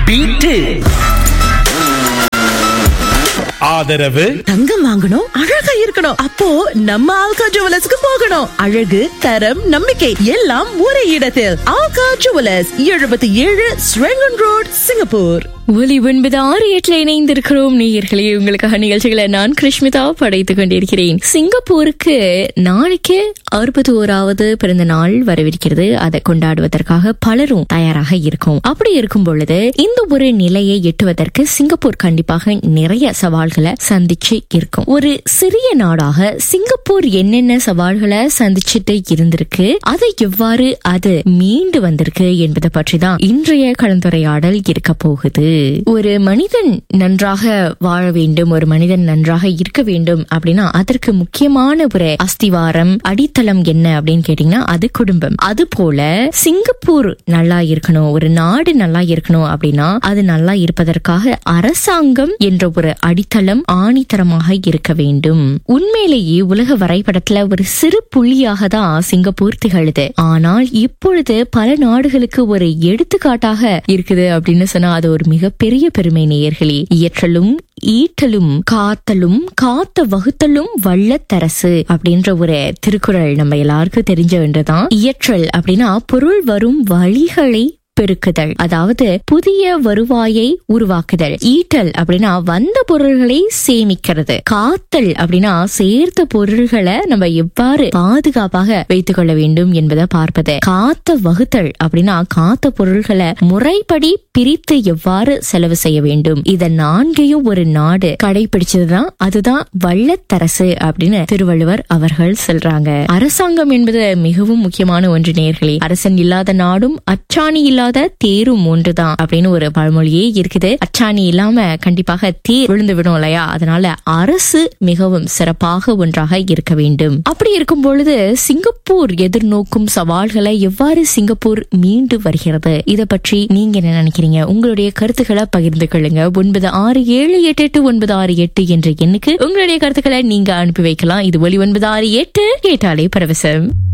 beat ஆதரவு தங்கம் வாங்கணும் அழகா இருக்கணும் அப்போ நம்ம ஆல்கா ஜுவலர்ஸ்க்கு போகணும் அழகு தரம் நம்பிக்கை எல்லாம் ஒரே இடத்தில் ஆல்கா ஜுவலர்ஸ் எழுபத்தி ஏழு ஸ்ரெங்கன் ரோட் சிங்கப்பூர் ஒலி ஒன்பது ஆறு எட்டுல இணைந்திருக்கிறோம் நேயர்களே உங்களுக்காக நிகழ்ச்சிகளை நான் கிருஷ்மிதா படைத்துக் கொண்டிருக்கிறேன் சிங்கப்பூருக்கு நாளைக்கு அறுபத்தி ஓராவது பிறந்த நாள் வரவிருக்கிறது அதை கொண்டாடுவதற்காக பலரும் தயாராக இருக்கும் அப்படி இருக்கும் பொழுது இந்த ஒரு நிலையை எட்டுவதற்கு சிங்கப்பூர் கண்டிப்பாக நிறைய சவால்களை சந்திச்சு இருக்கும் ஒரு சிறிய நாடாக சிங்கப்பூர் என்னென்ன சவால்களை சந்திச்சுட்டு இருந்திருக்கு அதை எவ்வாறு அது மீண்டு வந்திருக்கு என்பதை பற்றி தான் இன்றைய கலந்துரையாடல் இருக்க போகுது ஒரு மனிதன் நன்றாக வாழ வேண்டும் ஒரு மனிதன் நன்றாக இருக்க வேண்டும் அப்படின்னா அதற்கு முக்கியமான ஒரு அஸ்திவாரம் அடித்தளம் என்ன அப்படின்னு கேட்டீங்கன்னா அது குடும்பம் அது போல சிங்கப்பூர் நல்லா இருக்கணும் ஒரு நாடு நல்லா இருக்கணும் அப்படின்னா அது நல்லா இருப்பதற்காக அரசாங்கம் என்ற ஒரு அடித்தளம் ஆணித்தரமாக இருக்க வேண்டும் உண்மையிலேயே உலக வரைபடத்துல ஒரு சிறு புள்ளியாக தான் சிங்கப்பூர் திகழுது ஆனால் இப்பொழுது பல நாடுகளுக்கு ஒரு எடுத்துக்காட்டாக இருக்குது அப்படின்னு சொன்னா அது ஒரு மிகப்பெரிய பெருமை நேயர்களே இயற்றலும் ஈட்டலும் காத்தலும் காத்த வகுத்தலும் வள்ளத்தரசு அப்படின்ற ஒரு திருக்குறள் நம்ம எல்லாருக்கும் தெரிஞ்ச ஒன்றுதான் இயற்றல் அப்படின்னா பொருள் வரும் வழிகளை பெருக்குதல் அதாவது புதிய வருவாயை உருவாக்குதல் ஈட்டல் அப்படின்னா வந்த பொருள்களை சேமிக்கிறது காத்தல் அப்படின்னா சேர்த்த பொருள்களை நம்ம எவ்வாறு பாதுகாப்பாக வைத்துக் கொள்ள வேண்டும் என்பதை பார்ப்பது காத்த வகுத்தல் அப்படின்னா காத்த பொருள்களை முறைப்படி பிரித்து எவ்வாறு செலவு செய்ய வேண்டும் இத நான்கையும் ஒரு நாடு கடைபிடிச்சதுதான் அதுதான் வள்ளத்தரசு அப்படின்னு திருவள்ளுவர் அவர்கள் சொல்றாங்க அரசாங்கம் என்பது மிகவும் முக்கியமான ஒன்று நேர்களே அரசன் இல்லாத நாடும் அச்சாணி இல்லாத தேரும் ஒன்றுதான் அப்படின்னு ஒரு பழமொழியே இருக்குது அச்சாணி இல்லாம கண்டிப்பாக தேர் விழுந்து விடும் இல்லையா அதனால அரசு மிகவும் சிறப்பாக ஒன்றாக இருக்க வேண்டும் அப்படி இருக்கும் பொழுது சிங்கப்பூர் எதிர்நோக்கும் சவால்களை எவ்வாறு சிங்கப்பூர் மீண்டு வருகிறது இத பற்றி நீங்க என்ன நினைக்கிறீங்க உங்களுடைய கருத்துக்களை பகிர்ந்து கொள்ளுங்க ஒன்பது ஆறு ஏழு எட்டு எட்டு ஒன்பது ஆறு எட்டு என்ற எண்ணுக்கு உங்களுடைய கருத்துக்களை நீங்க அனுப்பி வைக்கலாம் இது ஒலி ஒன்பது ஆறு எட்டு கேட்டாலே பரவசம்